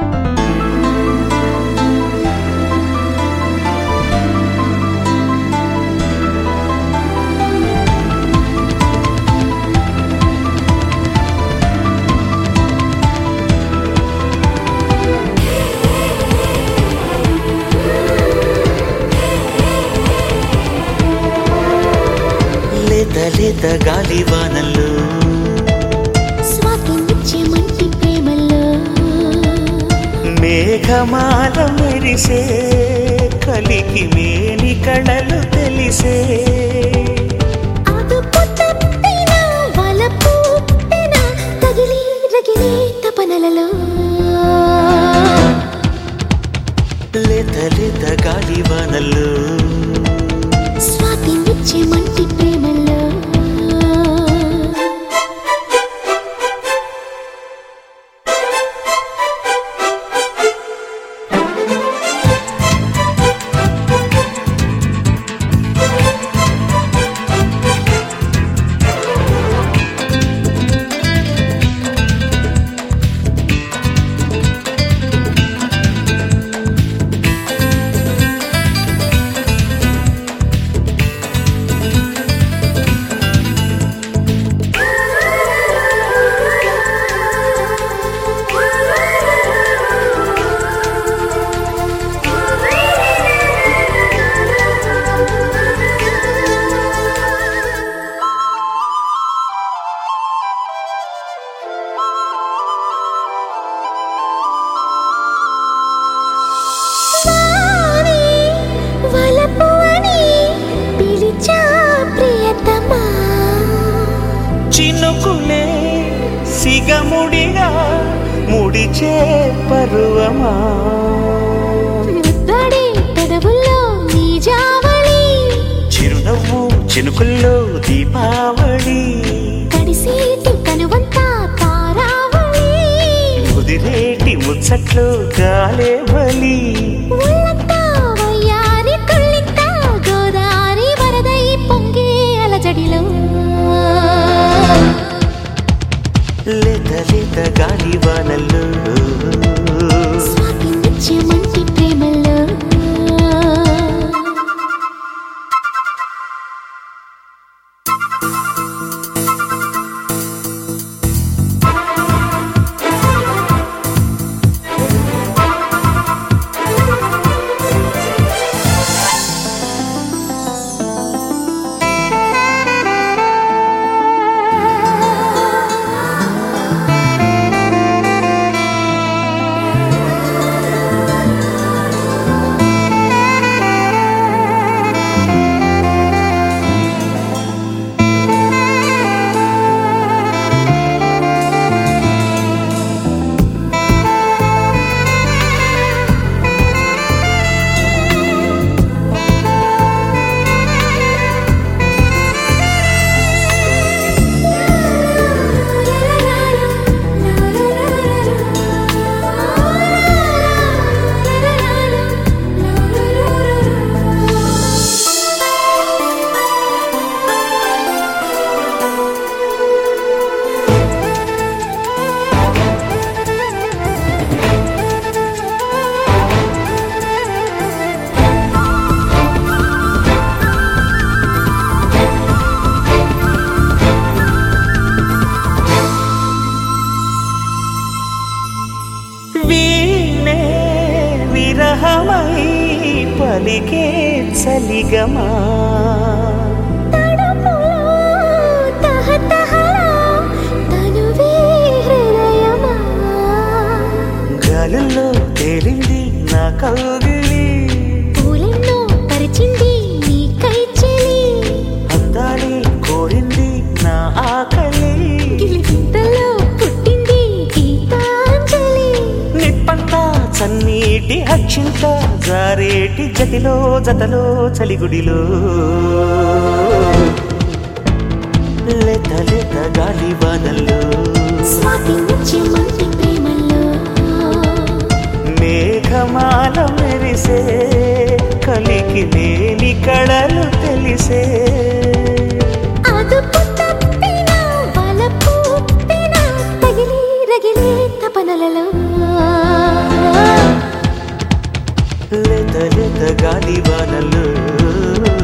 లేత లేత గాలివానల్లో స్వాతినిచ్చే మంచి ప్రేమలో మేఘమాల మెరిసే కలికి మేని కళలు తెలిసే అదుపు తప్పిన వలపు పుట్టిన తగిలి రగిలే తపనలలో లేత లేత గాలివానల్లో స్వాతినిచ్చే మంచి ప్రేమలో వాని వలపు అని పిలిచా ప్రియతమా చినుకులే సిగముడిగా ముడిచే పరువమా ముద్దడి పెదవుల్లో నీ జావళి చిరునవ్వు చినుకుల్లో దీపావళి తడిసేటి కనువంతా తారావళి ముదిరేటి ముచ్చట్లు గాలే బలి ఒళ్ళంతా వయ్యారి తుళ్ళింతా గోదారి వరదై పొంగే అలజడిలో లేత లేత గాలివానల్లో స్వాతినిచ్చే మంచి ప్రేమలో వీణే విరహమై పలికే చలిగమా తడుపులో తహతహలా తనువే హృదయమా గాలుల్లో తేలింది నా కౌగిలి పూలెన్నో పరిచింది నీ కైచెలి అందాలి కోరింది నా ఆకలి గిలిగింతలో పుట్టింది గీతాంజలి నిప్పంతా చన్నీటి అక్షింత జారేటి జతిలో జతలో చలిగుడిలో లేత లేత గాలి వానల్లో స్వాతి నుంచి మంచి ప్రేమల్లో మేఘమాల మెరిసే కలికి లేని కళలు తెలిసే అదుపు తప్పిన వలపు ఉప్పిన తగిలి రగిలే తపనలలో లేత లేత గాలివానలు